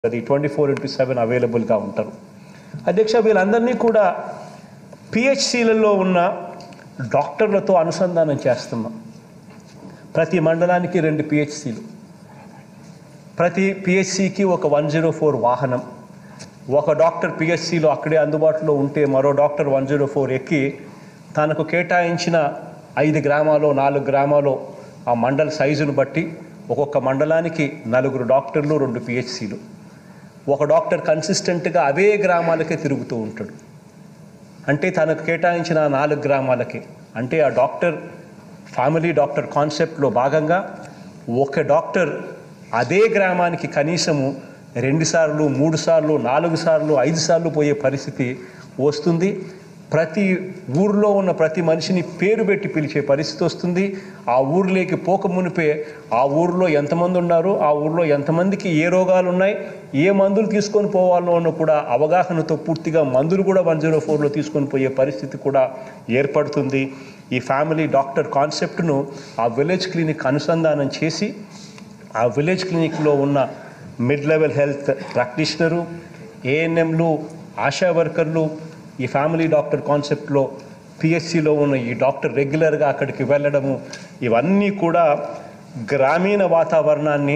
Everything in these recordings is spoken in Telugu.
అది ట్వంటీ ఫోర్ ఇంటూ సెవెన్ అవైలబుల్గా ఉంటారు అధ్యక్ష వీళ్ళందరినీ కూడా పిహెచ్సిలలో ఉన్న డాక్టర్లతో అనుసంధానం చేస్తున్నాం ప్రతి మండలానికి రెండు పిహెచ్సిలు ప్రతి పిహెచ్సికి ఒక వన్ జీరో ఫోర్ వాహనం ఒక డాక్టర్ పిహెచ్సిలో అక్కడే అందుబాటులో ఉంటే మరో డాక్టర్ వన్ జీరో ఫోర్ ఎక్కి తనకు కేటాయించిన ఐదు గ్రామాలు నాలుగు గ్రామాలు ఆ మండల సైజును బట్టి ఒక్కొక్క మండలానికి నలుగురు డాక్టర్లు రెండు పిహెచ్సిలు ఒక డాక్టర్ కన్సిస్టెంట్గా అవే గ్రామాలకే తిరుగుతూ ఉంటాడు అంటే తనకు కేటాయించిన ఆ నాలుగు గ్రామాలకి అంటే ఆ డాక్టర్ ఫ్యామిలీ డాక్టర్ కాన్సెప్ట్లో భాగంగా ఒక డాక్టర్ అదే గ్రామానికి కనీసము రెండు సార్లు మూడు సార్లు నాలుగు సార్లు ఐదు సార్లు పోయే పరిస్థితి వస్తుంది ప్రతి ఊర్లో ఉన్న ప్రతి మనిషిని పేరు పెట్టి పిలిచే పరిస్థితి వస్తుంది ఆ ఊర్లోకి పోక మునిపే ఆ ఊర్లో ఎంతమంది ఉన్నారు ఆ ఊర్లో ఎంతమందికి ఏ రోగాలు ఉన్నాయి ఏ మందులు తీసుకొని పోవాలో అన్న కూడా అవగాహనతో పూర్తిగా మందులు కూడా వన్ జీరో ఫోర్లో తీసుకొని పోయే పరిస్థితి కూడా ఏర్పడుతుంది ఈ ఫ్యామిలీ డాక్టర్ కాన్సెప్ట్ను ఆ విలేజ్ క్లినిక్ అనుసంధానం చేసి ఆ విలేజ్ క్లినిక్లో ఉన్న మిడ్ లెవెల్ హెల్త్ ప్రాక్టీషనరు ఏఎన్ఎంలు ఆశా వర్కర్లు ఈ ఫ్యామిలీ డాక్టర్ కాన్సెప్ట్లో పిహెచ్సిలో ఉన్న ఈ డాక్టర్ రెగ్యులర్గా అక్కడికి వెళ్ళడము ఇవన్నీ కూడా గ్రామీణ వాతావరణాన్ని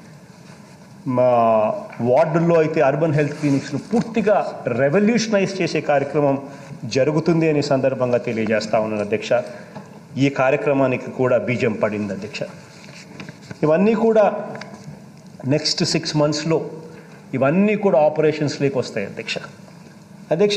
మా వార్డుల్లో అయితే అర్బన్ హెల్త్ క్లినిక్స్ను పూర్తిగా రెవల్యూషనైజ్ చేసే కార్యక్రమం జరుగుతుంది అని సందర్భంగా తెలియజేస్తా ఉన్నాను అధ్యక్ష ఈ కార్యక్రమానికి కూడా బీజం పడింది అధ్యక్ష ఇవన్నీ కూడా నెక్స్ట్ సిక్స్ మంత్స్లో ఇవన్నీ కూడా ఆపరేషన్స్లోకి వస్తాయి అధ్యక్ష అధ్యక్ష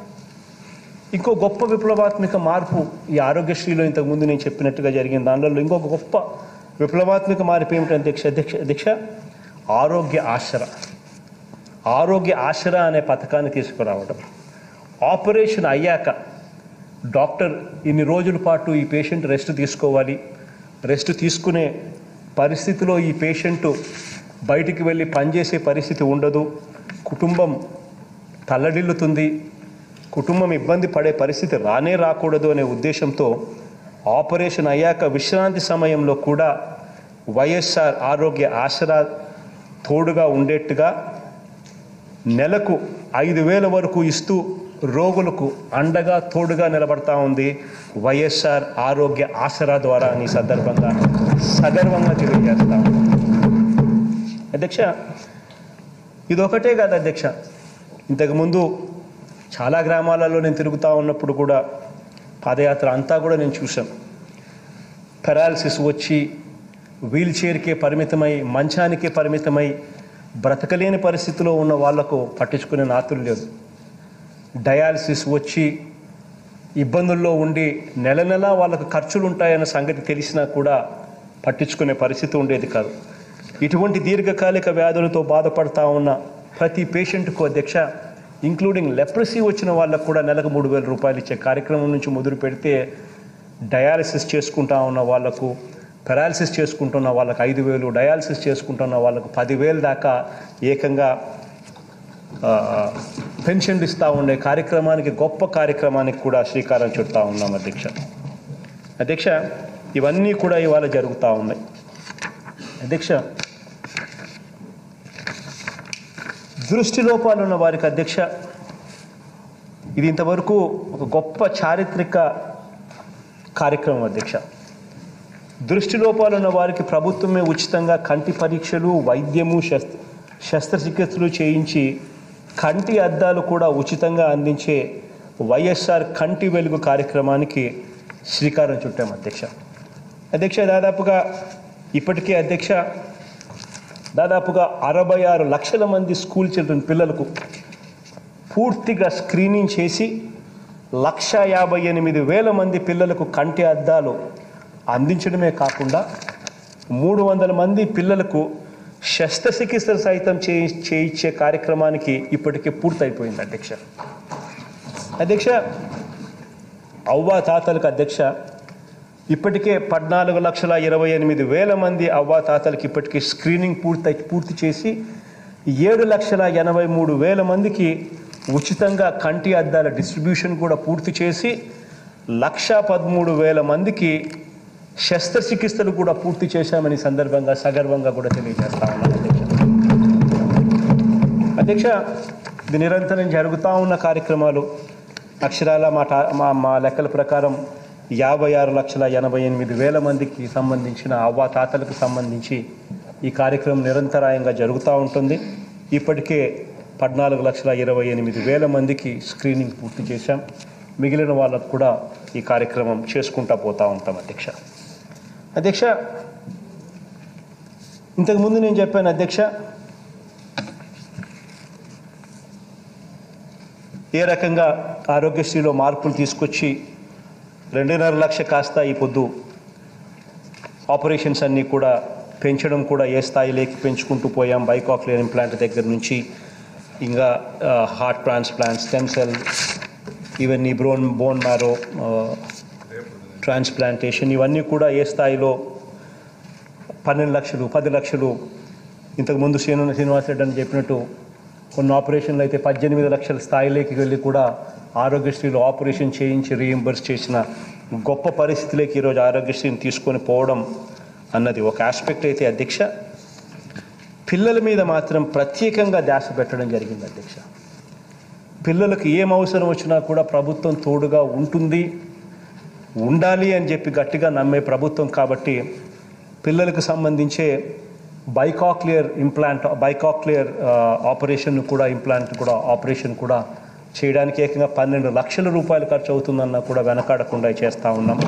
ఇంకో గొప్ప విప్లవాత్మక మార్పు ఈ ఆరోగ్యశ్రీలో ఇంతకుముందు నేను చెప్పినట్టుగా జరిగిన దానిలో ఇంకొక గొప్ప విప్లవాత్మక మార్పు ఏమిటి అధ్యక్ష అధ్యక్ష అధ్యక్ష ఆరోగ్య ఆసర ఆరోగ్య ఆసర అనే పథకాన్ని తీసుకురావడం ఆపరేషన్ అయ్యాక డాక్టర్ ఇన్ని రోజుల పాటు ఈ పేషెంట్ రెస్ట్ తీసుకోవాలి రెస్ట్ తీసుకునే పరిస్థితిలో ఈ పేషెంట్ బయటికి వెళ్ళి పనిచేసే పరిస్థితి ఉండదు కుటుంబం తల్లడిల్లుతుంది కుటుంబం ఇబ్బంది పడే పరిస్థితి రానే రాకూడదు అనే ఉద్దేశంతో ఆపరేషన్ అయ్యాక విశ్రాంతి సమయంలో కూడా వైఎస్ఆర్ ఆరోగ్య ఆసరా తోడుగా ఉండేట్టుగా నెలకు ఐదు వేల వరకు ఇస్తూ రోగులకు అండగా తోడుగా నిలబడతా ఉంది వైఎస్ఆర్ ఆరోగ్య ఆసరా ద్వారా అని సందర్భంగా సగర్వంగా తెలియజేస్తా ఉన్నాం. అధ్యక్ష ఇదొకటే కాదు అధ్యక్ష ఇంతకుముందు చాలా గ్రామాలలో నేను తిరుగుతూ ఉన్నప్పుడు కూడా పాదయాత్ర అంతా కూడా నేను చూశాను పెరాలసిస్ వచ్చి వీల్ చైర్కే పరిమితమై మంచానికే పరిమితమై బ్రతకలేని పరిస్థితిలో ఉన్న వాళ్లకు పట్టించుకునే నాతులు లేదు డయాలసిస్ వచ్చి ఇబ్బందుల్లో ఉండి నెల నెల వాళ్ళకు ఖర్చులు ఉంటాయన్న సంగతి తెలిసినా కూడా పట్టించుకునే పరిస్థితి ఉండేది కాదు ఇటువంటి దీర్ఘకాలిక వ్యాధులతో బాధపడతా ఉన్న ప్రతి పేషెంట్కు అధ్యక్ష ఇంక్లూడింగ్ లెప్రసీ వచ్చిన వాళ్ళకు కూడా నెలకు మూడు వేల రూపాయలు ఇచ్చే కార్యక్రమం నుంచి మొదలు పెడితే డయాలసిస్ చేసుకుంటా ఉన్న వాళ్ళకు పెరాలసిస్ చేసుకుంటున్న వాళ్ళకి ఐదు వేలు డయాలసిస్ చేసుకుంటున్న వాళ్ళకు పదివేలు దాకా ఏకంగా ఆ, పెన్షన్లు ఇస్తూ ఉండే కార్యక్రమానికి గొప్ప కార్యక్రమానికి కూడా శ్రీకారం చుడతా ఉన్నాం అధ్యక్ష అధ్యక్ష ఇవన్నీ కూడా ఇవాళ జరుగుతూ ఉన్నాయి అధ్యక్ష దృష్టి లోపాలు ఉన్న వారికి అధ్యక్ష ఇది ఇంతవరకు ఒక గొప్ప చారిత్రక కార్యక్రమం అధ్యక్ష దృష్టి లోపాలు ఉన్న వారికి ప్రభుత్వమే ఉచితంగా కంటి పరీక్షలు వైద్యము శస్త్ర శస్త్రచికిత్సలు చేయించి కంటి అద్దాలు కూడా ఉచితంగా అందించే వైఎస్ఆర్ కంటి వెలుగు కార్యక్రమానికి శ్రీకారం చుట్టాం అధ్యక్ష అధ్యక్ష దాదాపుగా ఇప్పటికే అధ్యక్ష దాదాపుగా అరవై ఆరు లక్షల మంది స్కూల్ చిల్డ్రన్ పిల్లలకు పూర్తిగా స్క్రీనింగ్ చేసి లక్ష యాభై ఎనిమిది వేల మంది పిల్లలకు కంటి అద్దాలు అందించడమే కాకుండా మూడు వందల మంది పిల్లలకు శస్త్రచికిత్స సైతం చేయి చేయించే కార్యక్రమానికి ఇప్పటికే పూర్తయిపోయింది అధ్యక్ష అధ్యక్ష అవ్వా తాతలకు అధ్యక్ష ఇప్పటికే పద్నాలుగు లక్షల ఇరవై ఎనిమిది వేల మంది అవ్వా తాతలకి ఇప్పటికే స్క్రీనింగ్ పూర్తి పూర్తి చేసి ఏడు లక్షల ఎనభై మూడు వేల మందికి ఉచితంగా కంటి అద్దాల డిస్ట్రిబ్యూషన్ కూడా పూర్తి చేసి లక్ష పదమూడు వేల మందికి శస్త్రచికిత్సలు కూడా పూర్తి చేశామని సందర్భంగా సగర్వంగా కూడా తెలియజేస్తా ఉన్నాను అధ్యక్ష అధ్యక్ష ఇది నిరంతరం జరుగుతూ ఉన్న కార్యక్రమాలు అక్షరాల మా టా- మా మా లెక్కల ప్రకారం యాభై ఆరు లక్షల ఎనభై ఎనిమిది వేల మందికి సంబంధించిన అవ్వాతాతలకు సంబంధించి ఈ కార్యక్రమం నిరంతరాయంగా జరుగుతూ ఉంటుంది ఇప్పటికే పద్నాలుగు లక్షల ఇరవై ఎనిమిది వేల మందికి స్క్రీనింగ్ పూర్తి చేశాం మిగిలిన వాళ్ళకు కూడా ఈ కార్యక్రమం చేసుకుంటా పోతూ ఉంటాం అధ్యక్ష అధ్యక్ష ఇంతకుముందు నేను చెప్పాను అధ్యక్ష ఏ రకంగా ఆరోగ్యశ్రీలో మార్పులు తీసుకొచ్చి రెండున్నర లక్ష కాస్త ఈ పొద్దు ఆపరేషన్స్ అన్నీ కూడా పెంచడం కూడా ఏ స్థాయిలోకి పెంచుకుంటూ పోయాం బైకాక్లియర్ ఇంప్లాంట్ దగ్గర నుంచి ఇంకా హార్ట్ ట్రాన్స్ప్లాంట్ స్టెమ్ సెల్ ఇవన్నీ బ్రోన్ బోన్ మ్యారో ట్రాన్స్ప్లాంటేషన్ ఇవన్నీ కూడా ఏ స్థాయిలో పన్నెండు లక్షలు పది లక్షలు ఇంతకుముందు శ్రీను శ్రీనివాస్ రెడ్డి అని చెప్పినట్టు కొన్ని ఆపరేషన్లు అయితే పద్దెనిమిది లక్షల స్థాయిలోకి వెళ్ళి కూడా ఆరోగ్యశ్రీలో ఆపరేషన్ చేయించి రీఎంబర్స్ చేసిన గొప్ప పరిస్థితిలోకి ఈరోజు ఆరోగ్యశ్రీని తీసుకొని పోవడం అన్నది ఒక ఆస్పెక్ట్ అయితే అధ్యక్ష పిల్లల మీద మాత్రం ప్రత్యేకంగా ధ్యాస పెట్టడం జరిగింది అధ్యక్ష పిల్లలకు ఏం అవసరం వచ్చినా కూడా ప్రభుత్వం తోడుగా ఉంటుంది ఉండాలి అని చెప్పి గట్టిగా నమ్మే ప్రభుత్వం కాబట్టి పిల్లలకు సంబంధించే బైకాక్లియర్ ఇంప్లాంట్ బైకాక్లియర్ ఆపరేషన్ కూడా ఇంప్లాంట్ కూడా ఆపరేషన్ కూడా చేయడానికి ఏకంగా పన్నెండు లక్షల రూపాయలు ఖర్చు అవుతుందన్న కూడా వెనకాడకుండా చేస్తూ ఉన్నాం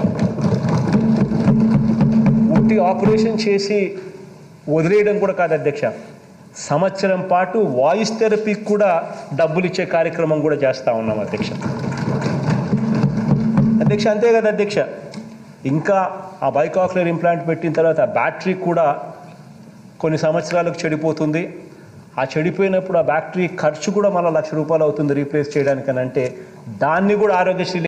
ఉట్టి ఆపరేషన్ చేసి వదిలేయడం కూడా కాదు అధ్యక్ష సంవత్సరం పాటు వాయిస్ థెరపీకి కూడా డబ్బులు ఇచ్చే కార్యక్రమం కూడా చేస్తూ ఉన్నాం అధ్యక్ష అధ్యక్ష అంతే కదా అధ్యక్ష ఇంకా ఆ బైకాక్లర్ ఇంప్లాంట్ పెట్టిన తర్వాత బ్యాటరీ కూడా కొన్ని సంవత్సరాలకు చెడిపోతుంది ఆ చెడిపోయినప్పుడు ఆ బ్యాటరీ ఖర్చు కూడా మళ్ళీ లక్ష రూపాయలు అవుతుంది రీప్లేస్ చేయడానికి అని అంటే దాన్ని కూడా ఆరోగ్యశ్రీ